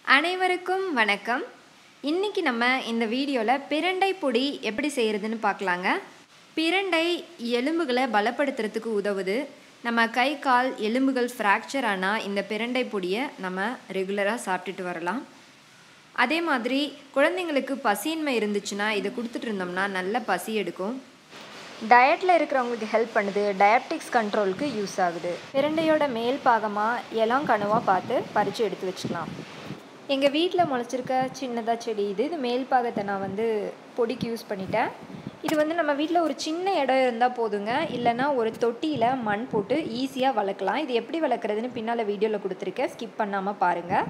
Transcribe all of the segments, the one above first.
அனைவருக்கும் வணக்கம் இன்னைக்கு நம்ம இந்த வீடியோவில் பிரண்டை பொடி எப்படி செய்கிறதுன்னு பார்க்கலாங்க பிரண்டை எலும்புகளை பலப்படுத்துறதுக்கு உதவுது நம்ம கை கால் எலும்புகள் ஃப்ராக்சர் ஆனால் இந்த பிரண்டை பொடியை நம்ம ரெகுலராக சாப்பிட்டுட்டு வரலாம் அதே மாதிரி குழந்தைங்களுக்கு பசியின்மை இருந்துச்சுன்னா இதை கொடுத்துட்டு இருந்தோம்னா நல்ல பசி எடுக்கும் டயட்டில் இருக்கிறவங்களுக்கு ஹெல்ப் பண்ணுது டயபெட்டிக்ஸ் கண்ட்ரோலுக்கு யூஸ் ஆகுது பிரண்டையோட மேல் பாகமாக இளம் கணுவாக பார்த்து பறித்து எடுத்து வச்சுக்கலாம் எங்கள் வீட்டில் முளைச்சிருக்க சின்னதாக செடி இது இது மேல் பாகத்தை நான் வந்து பொடிக்கு யூஸ் பண்ணிட்டேன் இது வந்து நம்ம வீட்டில் ஒரு சின்ன இடம் இருந்தால் போதுங்க இல்லைன்னா ஒரு தொட்டியில் மண் போட்டு ஈஸியாக வளர்க்கலாம் இது எப்படி வளர்க்குறதுன்னு பின்னால் வீடியோவில் கொடுத்துருக்கேன் ஸ்கிப் பண்ணாமல் பாருங்கள்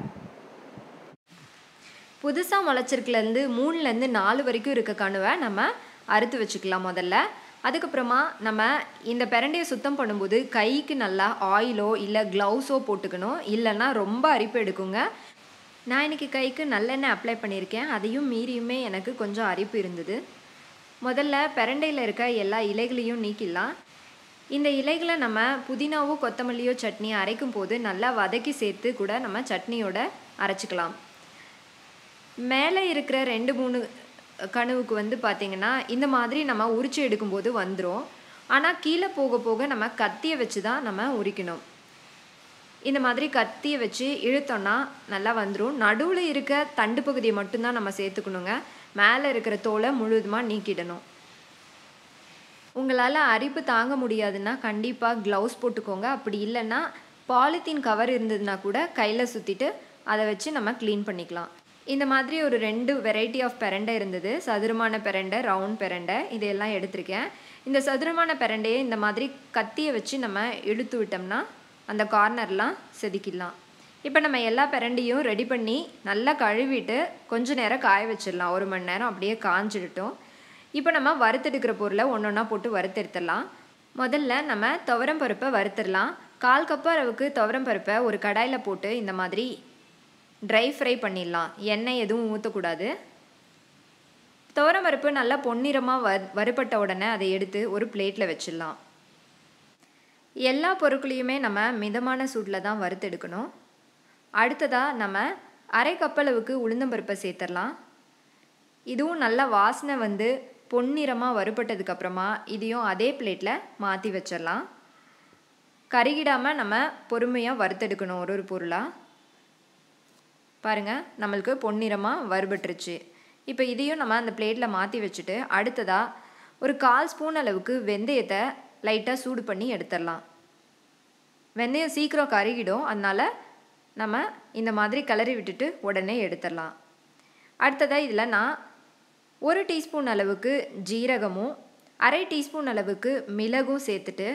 புதுசாக முளைச்சிருக்குலேருந்து மூணுலேருந்து நாலு வரைக்கும் இருக்க கணுவை நம்ம அறுத்து வச்சுக்கலாம் முதல்ல அதுக்கப்புறமா நம்ம இந்த பிரண்டையை சுத்தம் பண்ணும்போது கைக்கு நல்லா ஆயிலோ இல்லை க்ளவுஸோ போட்டுக்கணும் இல்லைன்னா ரொம்ப அரிப்பு எடுக்குங்க நான் இன்றைக்கி கைக்கு நல்லெண்ணெய் அப்ளை பண்ணியிருக்கேன் அதையும் மீறியுமே எனக்கு கொஞ்சம் அரிப்பு இருந்தது முதல்ல பிரண்டையில் இருக்க எல்லா இலைகளையும் நீக்கிடலாம் இந்த இலைகளை நம்ம புதினாவோ கொத்தமல்லியோ சட்னி அரைக்கும் போது நல்லா வதக்கி சேர்த்து கூட நம்ம சட்னியோட அரைச்சிக்கலாம் மேலே இருக்கிற ரெண்டு மூணு கணுவுக்கு வந்து பார்த்திங்கன்னா இந்த மாதிரி நம்ம உரிச்சு எடுக்கும்போது வந்துடும் ஆனால் கீழே போக போக நம்ம கத்தியை வச்சு தான் நம்ம உரிக்கணும் இந்த மாதிரி கத்தியை வச்சு இழுத்தோன்னா நல்லா வந்துடும் நடுவில் இருக்க தண்டு பகுதியை மட்டும்தான் நம்ம சேர்த்துக்கணுங்க மேலே இருக்கிற தோலை முழுவதுமாக நீக்கிடணும் உங்களால் அரிப்பு தாங்க முடியாதுன்னா கண்டிப்பாக க்ளவுஸ் போட்டுக்கோங்க அப்படி இல்லைன்னா பாலித்தீன் கவர் இருந்ததுன்னா கூட கையில் சுற்றிட்டு அதை வச்சு நம்ம க்ளீன் பண்ணிக்கலாம் இந்த மாதிரி ஒரு ரெண்டு வெரைட்டி ஆஃப் பிரண்டை இருந்தது சதுரமான பிரண்டை ரவுண்ட் பிரண்டை இதையெல்லாம் எடுத்திருக்கேன் இந்த சதுரமான பிரண்டையை இந்த மாதிரி கத்தியை வச்சு நம்ம இழுத்து விட்டோம்னா அந்த கார்னர்லாம் செதுக்கிடலாம் இப்போ நம்ம எல்லா பிரண்டையும் ரெடி பண்ணி நல்லா கழுவிட்டு கொஞ்ச நேரம் காய வச்சிடலாம் ஒரு மணி நேரம் அப்படியே காஞ்சிடட்டும் இப்போ நம்ம வறுத்தெடுக்கிற பொருளை ஒன்று ஒன்றா போட்டு வறுத்தெடுத்துடலாம் முதல்ல நம்ம துவரம் பருப்பை வறுத்துடலாம் கால் கப்பு அளவுக்கு துவரம் பருப்பை ஒரு கடாயில் போட்டு இந்த மாதிரி ட்ரை ஃப்ரை பண்ணிடலாம் எண்ணெய் எதுவும் ஊற்றக்கூடாது துவரம் பருப்பு நல்லா பொன்னிறமாக வ வறுபட்ட உடனே அதை எடுத்து ஒரு பிளேட்டில் வச்சிடலாம் எல்லா பொருட்களையுமே நம்ம மிதமான சூட்டில் தான் வறுத்தெடுக்கணும் அடுத்ததாக நம்ம அரை கப்பளவுக்கு உளுந்தம்பருப்பை சேர்த்துடலாம் இதுவும் நல்ல வாசனை வந்து பொன்னிறமாக வறுபட்டதுக்கப்புறமா இதையும் அதே பிளேட்டில் மாற்றி வச்சிடலாம் கருகிடாமல் நம்ம பொறுமையாக வறுத்தெடுக்கணும் ஒரு ஒரு பொருளாக பாருங்கள் நம்மளுக்கு பொன்னிறமாக வறுபட்டுருச்சு இப்போ இதையும் நம்ம அந்த பிளேட்டில் மாற்றி வச்சுட்டு அடுத்ததாக ஒரு கால் ஸ்பூன் அளவுக்கு வெந்தயத்தை லைட்டாக சூடு பண்ணி எடுத்துடலாம் வெந்தயம் சீக்கிரம் கருகிடும் அதனால் நம்ம இந்த மாதிரி கிளறி விட்டுட்டு உடனே எடுத்துடலாம் அடுத்ததாக இதில் நான் ஒரு டீஸ்பூன் அளவுக்கு ஜீரகமும் அரை டீஸ்பூன் அளவுக்கு மிளகும் சேர்த்துட்டு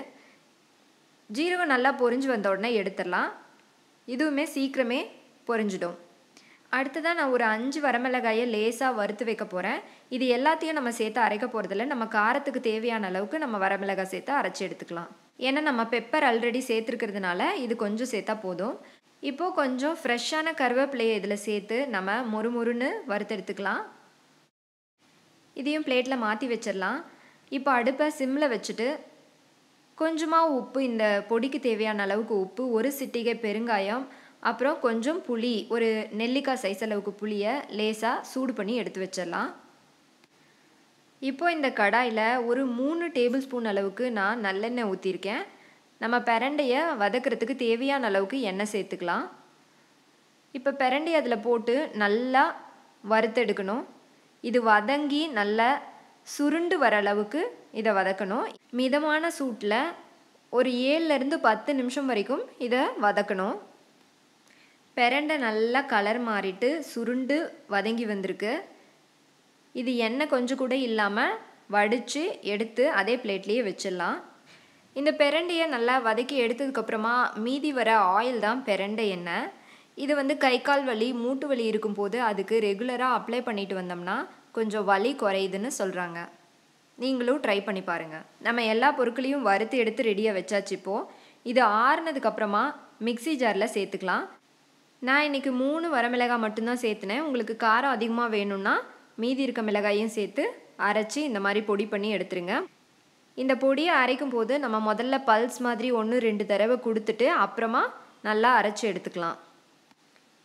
ஜீரகம் நல்லா பொரிஞ்சு வந்த உடனே எடுத்துடலாம் இதுவுமே சீக்கிரமே பொரிஞ்சிடும் அடுத்ததாக நான் ஒரு அஞ்சு வரமிளகாயை லேசாக வறுத்து வைக்க போகிறேன் இது எல்லாத்தையும் நம்ம சேர்த்து அரைக்க போகிறதில்ல நம்ம காரத்துக்கு தேவையான அளவுக்கு நம்ம வரமிளகாய் சேர்த்து அரைச்சி எடுத்துக்கலாம் ஏன்னா நம்ம பெப்பர் ஆல்ரெடி சேர்த்துருக்கிறதுனால இது கொஞ்சம் சேர்த்தா போதும் இப்போது கொஞ்சம் ஃப்ரெஷ்ஷான கருவேப்பிலையை இதில் சேர்த்து நம்ம மொறுமொறுன்னு வறுத்தெடுத்துக்கலாம் இதையும் பிளேட்டில் மாற்றி வச்சிடலாம் இப்போ அடுப்பை சிம்மில் வச்சுட்டு கொஞ்சமாக உப்பு இந்த பொடிக்கு தேவையான அளவுக்கு உப்பு ஒரு சிட்டிகை பெருங்காயம் அப்புறம் கொஞ்சம் புளி ஒரு நெல்லிக்காய் சைஸ் அளவுக்கு புளியை லேசாக சூடு பண்ணி எடுத்து வச்சிடலாம் இப்போ இந்த கடாயில் ஒரு மூணு டேபிள் ஸ்பூன் அளவுக்கு நான் நல்லெண்ணெய் ஊற்றிருக்கேன் நம்ம பிரண்டையை வதக்கிறதுக்கு தேவையான அளவுக்கு எண்ணெய் சேர்த்துக்கலாம் இப்போ பிரண்டையை அதில் போட்டு நல்லா வறுத்தெடுக்கணும் இது வதங்கி நல்லா சுருண்டு வர அளவுக்கு இதை வதக்கணும் மிதமான சூட்டில் ஒரு ஏழுலேருந்து பத்து நிமிஷம் வரைக்கும் இதை வதக்கணும் பிரண்டை நல்லா கலர் மாறிட்டு சுருண்டு வதங்கி வந்திருக்கு இது எண்ணெய் கொஞ்சம் கூட இல்லாமல் வடித்து எடுத்து அதே பிளேட்லேயே வச்சிடலாம் இந்த பிரண்டையை நல்லா வதக்கி எடுத்ததுக்கப்புறமா மீதி வர ஆயில் தான் பிரண்டை எண்ணெய் இது வந்து கை கால் வலி மூட்டு வலி இருக்கும்போது அதுக்கு ரெகுலராக அப்ளை பண்ணிட்டு வந்தோம்னா கொஞ்சம் வலி குறையுதுன்னு சொல்கிறாங்க நீங்களும் ட்ரை பண்ணி பாருங்கள் நம்ம எல்லா பொருட்களையும் வறுத்து எடுத்து ரெடியாக வச்சாச்சு இப்போது இது ஆறுனதுக்கப்புறமா மிக்சி ஜாரில் சேர்த்துக்கலாம் நான் இன்றைக்கி மூணு வரமிளகாய் மட்டும்தான் சேர்த்துனேன் உங்களுக்கு காரம் அதிகமாக வேணும்னா மீதி இருக்க மிளகாயும் சேர்த்து அரைச்சி இந்த மாதிரி பொடி பண்ணி எடுத்துருங்க இந்த பொடியை அரைக்கும் போது நம்ம முதல்ல பல்ஸ் மாதிரி ஒன்று ரெண்டு தடவை கொடுத்துட்டு அப்புறமா நல்லா அரைச்சி எடுத்துக்கலாம்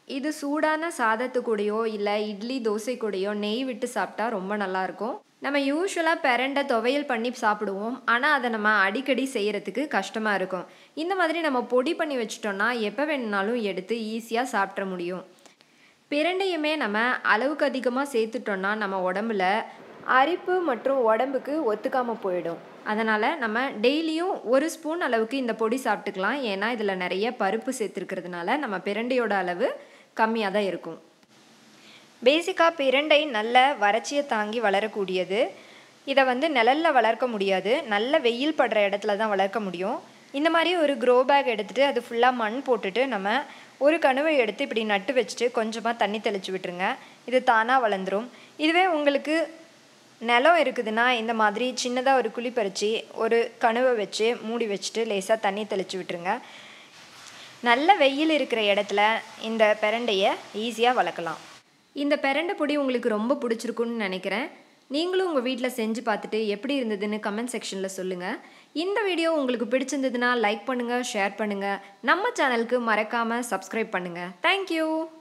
இது சூடான சாதத்து கூடயோ இல்லை இட்லி தோசை கூடயோ நெய் விட்டு சாப்பிட்டா ரொம்ப நல்லாயிருக்கும் நம்ம யூஸ்வலாக பெரண்டை துவையல் பண்ணி சாப்பிடுவோம் ஆனால் அதை நம்ம அடிக்கடி செய்கிறதுக்கு கஷ்டமாக இருக்கும் இந்த மாதிரி நம்ம பொடி பண்ணி வச்சிட்டோம்னா எப்போ வேணுனாலும் எடுத்து ஈஸியாக சாப்பிட்ற முடியும் பிரண்டையுமே நம்ம அளவுக்கு அதிகமாக சேர்த்துட்டோம்னா நம்ம உடம்புல அரிப்பு மற்றும் உடம்புக்கு ஒத்துக்காமல் போயிடும் அதனால் நம்ம டெய்லியும் ஒரு ஸ்பூன் அளவுக்கு இந்த பொடி சாப்பிட்டுக்கலாம் ஏன்னா இதில் நிறைய பருப்பு சேர்த்துருக்கிறதுனால நம்ம பிரண்டையோட அளவு கம்மியாக தான் இருக்கும் பேசிக்காக பிரண்டை நல்ல வறட்சியை தாங்கி வளரக்கூடியது இதை வந்து நிழலில் வளர்க்க முடியாது நல்ல வெயில் படுற இடத்துல தான் வளர்க்க முடியும் இந்த மாதிரி ஒரு க்ரோ பேக் எடுத்துகிட்டு அது ஃபுல்லாக மண் போட்டுட்டு நம்ம ஒரு கணுவை எடுத்து இப்படி நட்டு வச்சுட்டு கொஞ்சமாக தண்ணி தெளித்து விட்டுருங்க இது தானாக வளர்ந்துடும் இதுவே உங்களுக்கு நிலம் இருக்குதுன்னா இந்த மாதிரி சின்னதாக ஒரு குழி பறித்து ஒரு கணுவை வச்சு மூடி வச்சுட்டு லேசாக தண்ணி தெளித்து விட்டுருங்க நல்ல வெயில் இருக்கிற இடத்துல இந்த பிரண்டையை ஈஸியாக வளர்க்கலாம் இந்த பிரண்டை பொடி உங்களுக்கு ரொம்ப பிடிச்சிருக்குன்னு நினைக்கிறேன் நீங்களும் உங்கள் வீட்டில் செஞ்சு பார்த்துட்டு எப்படி இருந்ததுன்னு கமெண்ட் செக்ஷனில் சொல்லுங்கள் இந்த வீடியோ உங்களுக்கு பிடிச்சிருந்ததுன்னா லைக் பண்ணுங்கள் ஷேர் பண்ணுங்கள் நம்ம சேனலுக்கு மறக்காமல் சப்ஸ்கிரைப் பண்ணுங்கள் தேங்க்யூ